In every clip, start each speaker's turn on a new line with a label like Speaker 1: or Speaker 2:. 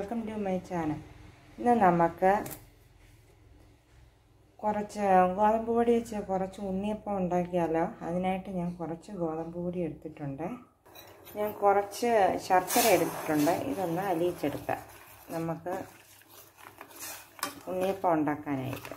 Speaker 1: welcome to my channel ഇന്ന് നമുക്ക് കുറച്ച് ഗോതമ്പ് പൊടി വെച്ച് കുറച്ച് ഉണ്ണിയപ്പം ഉണ്ടാക്കിയാലോ അതിനായിട്ട് ഞാൻ കുറച്ച് ഗോതമ്പ് പൊടി എടുത്തിട്ടുണ്ട് ഞാൻ കുറച്ച് ശർക്കര എടുത്തിട്ടുണ്ട് ഇതൊന്ന് അലിയിച്ചെടുക്കാം നമുക്ക് ഉണ്ണിയപ്പം ഉണ്ടാക്കാനായിട്ട്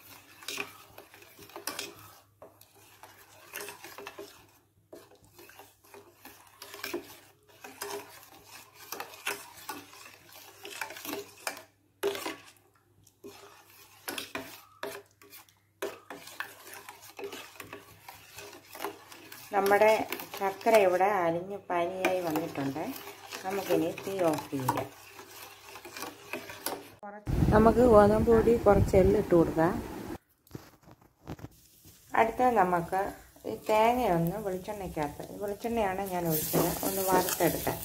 Speaker 1: നമ്മുടെ ശർക്കര ഇവിടെ അലിഞ്ഞ് പനിയായി വന്നിട്ടുണ്ട് നമുക്കിനി തീ ഓഫ് ചെയ്യാം നമുക്ക് ഗോതമ്പ് പൊടി കുറച്ച് എള്ളിട്ട് കൊടുക്കാം അടുത്ത നമുക്ക് ഈ തേങ്ങയൊന്ന് വെളിച്ചെണ്ണയ്ക്കകത്ത് വെളിച്ചെണ്ണയാണ് ഞാൻ ഒഴിച്ചത് ഒന്ന് വറുത്തെടുക്കാം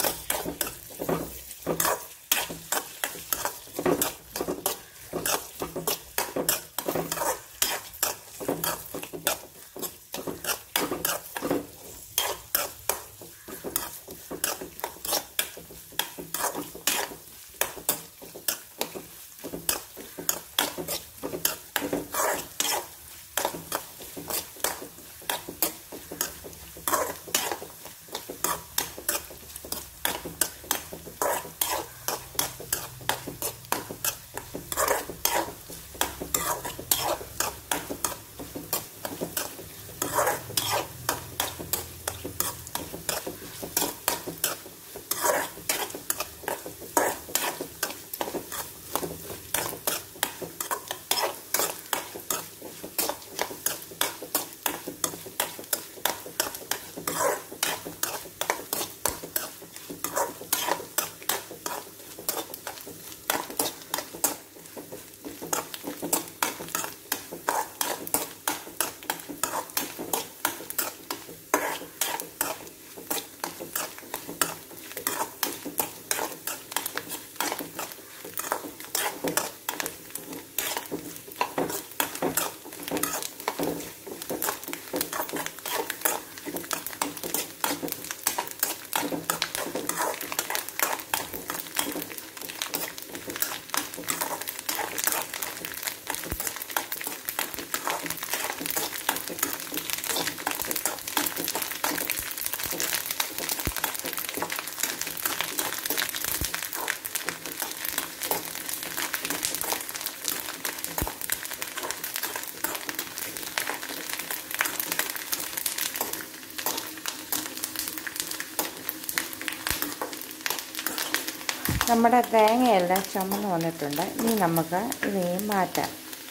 Speaker 1: നമ്മുടെ തേങ്ങയെല്ലാം ചുമന്ന് വന്നിട്ടുണ്ട് ഇനി നമുക്ക് ഇത് മാറ്റാം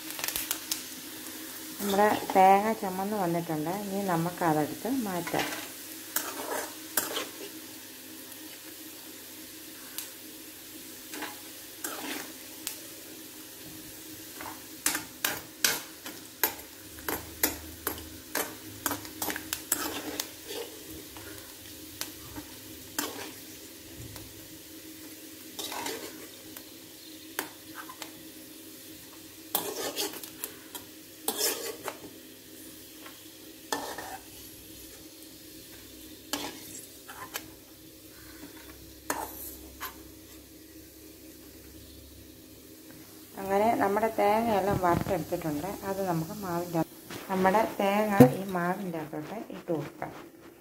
Speaker 1: നമ്മുടെ തേങ്ങ ചുമന്ന് വന്നിട്ടുണ്ട് ഇനി നമുക്ക് അതെടുത്ത് മാറ്റാം അങ്ങനെ നമ്മുടെ തേങ്ങയെല്ലാം വറുത്തെടുത്തിട്ടുണ്ട് അത് നമുക്ക് മാവിൻ്റെ നമ്മുടെ തേങ്ങ ഈ മാവിൻ്റെ അകത്തോട്ട് ഇട്ട് കൊടുക്കാം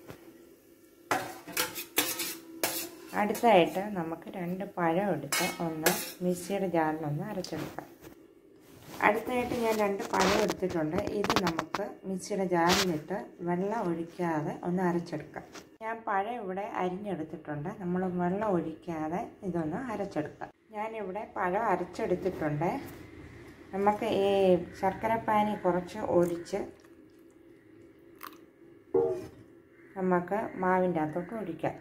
Speaker 1: അടുത്തായിട്ട് നമുക്ക് രണ്ട് പഴം എടുത്ത് ഒന്ന് മിക്സിയുടെ ജാറിലൊന്ന് അരച്ചെടുക്കാം അടുത്തായിട്ട് ഞാൻ രണ്ട് പഴം എടുത്തിട്ടുണ്ട് ഇത് നമുക്ക് മിക്സിയുടെ ജാറിലിട്ട് വെള്ളം ഒഴിക്കാതെ ഒന്ന് അരച്ചെടുക്കാം ഞാൻ പഴം ഇവിടെ അരിഞ്ഞെടുത്തിട്ടുണ്ട് നമ്മൾ വെള്ളം ഒഴിക്കാതെ ഇതൊന്ന് അരച്ചെടുക്കാം ഞാനിവിടെ പഴം അരച്ചെടുത്തിട്ടുണ്ട് നമുക്ക് ഈ ശർക്കരപ്പാനി കുറച്ച് ഒഴിച്ച് നമുക്ക് മാവിൻ്റെ അകത്തോട്ട് ഒഴിക്കാം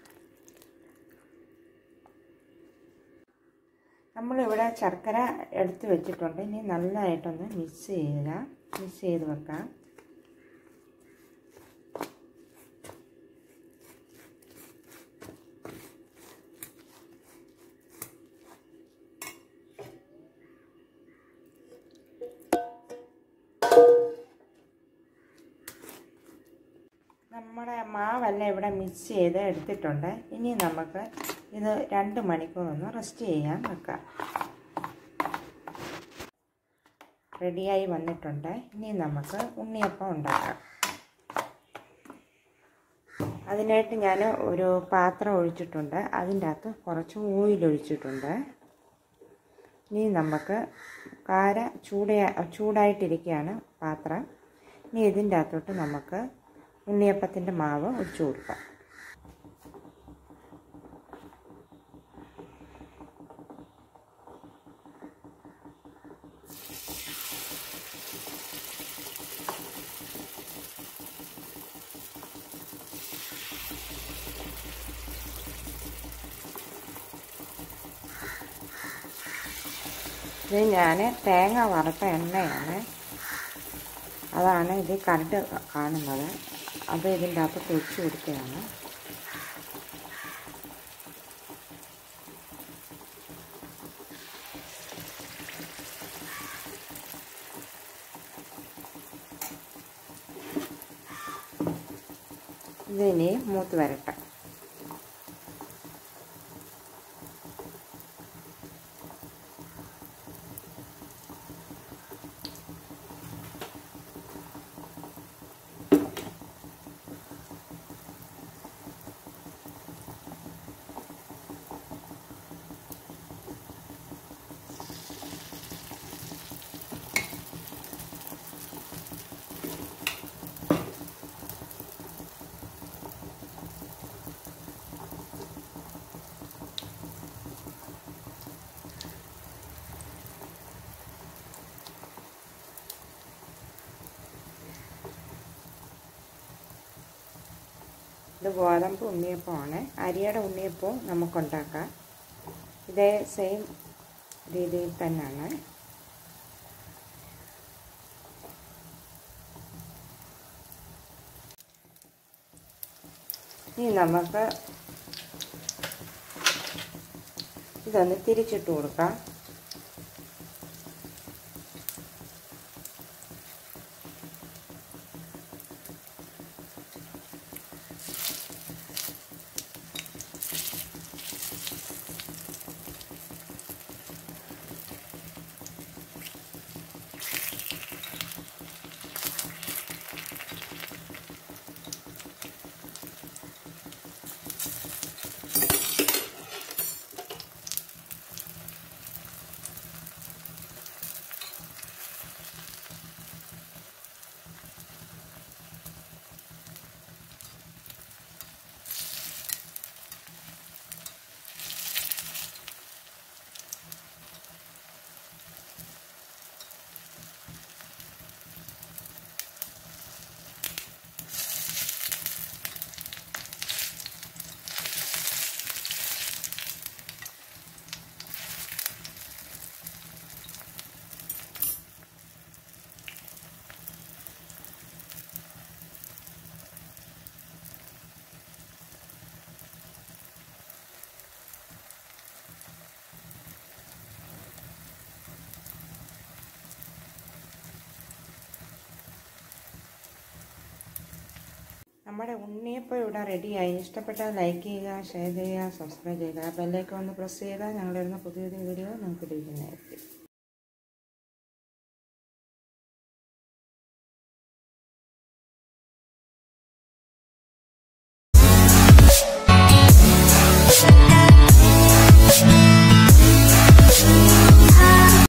Speaker 1: നമ്മളിവിടെ ശർക്കര എടുത്ത് വെച്ചിട്ടുണ്ട് ഇനി നല്ലതായിട്ടൊന്ന് മിക്സ് ചെയ്യുക മിക്സ് ചെയ്ത് വെക്കാം നമ്മുടെ മാവെല്ലാം ഇവിടെ മിക്സ് ചെയ്ത് എടുത്തിട്ടുണ്ട് ഇനി നമുക്ക് ഇത് രണ്ട് മണിക്കൂർ ഒന്ന് റെസ്റ്റ് ചെയ്യാൻ വെക്കാം റെഡിയായി വന്നിട്ടുണ്ട് ഇനി നമുക്ക് ഉണ്ണിയപ്പം ഉണ്ടാക്കാം അതിനായിട്ട് ഞാൻ ഒരു പാത്രം ഒഴിച്ചിട്ടുണ്ട് അതിൻ്റെ അകത്ത് കുറച്ച് ഓയിൽ ഒഴിച്ചിട്ടുണ്ട് ഇനി നമുക്ക് കാര ചൂട ചൂടായിട്ടിരിക്കുകയാണ് പാത്രം ഇനി ഇതിൻ്റെ അകത്തോട്ട് നമുക്ക് ഉണ്ണിയപ്പത്തിൻ്റെ മാവ് ഒഴിച്ചു കൊടുക്കാം ഇത് ഞാൻ തേങ്ങ വറുത്ത എണ്ണയാണ് അതാണ് ഇത് കണ്ട് കാണുന്നത് അത് ഇതിൻ്റെ അകത്ത് ഒഴിച്ച് കൊടുക്കുകയാണ് ഇതിനി മൂത്ത് വരട്ടെ ഇത് ഗോതമ്പ് ഉണ്ണിയപ്പമാണ് അരിയുടെ ഉണ്ണിയപ്പവും നമുക്കുണ്ടാക്കാം ഇതേ സെയിം രീതിയിൽ തന്നെയാണ് ഇനി നമുക്ക് ഇതൊന്ന് തിരിച്ചിട്ട് കൊടുക്കാം നമ്മുടെ ഉണ്ണിയപ്പം ഇവിടെ റെഡിയായി ഇഷ്ടപ്പെട്ടാൽ ലൈക്ക് ചെയ്യുക ഷെയർ ചെയ്യുക സബ്സ്ക്രൈബ് ചെയ്യുക ബെല്ലൈക്കൺ ഒന്ന് പ്രസ് ചെയ്താൽ ഞങ്ങളിടുന്ന പുതിയൊരു വീഡിയോ നിങ്ങൾക്ക് ലഭിക്കുന്നതായിരിക്കും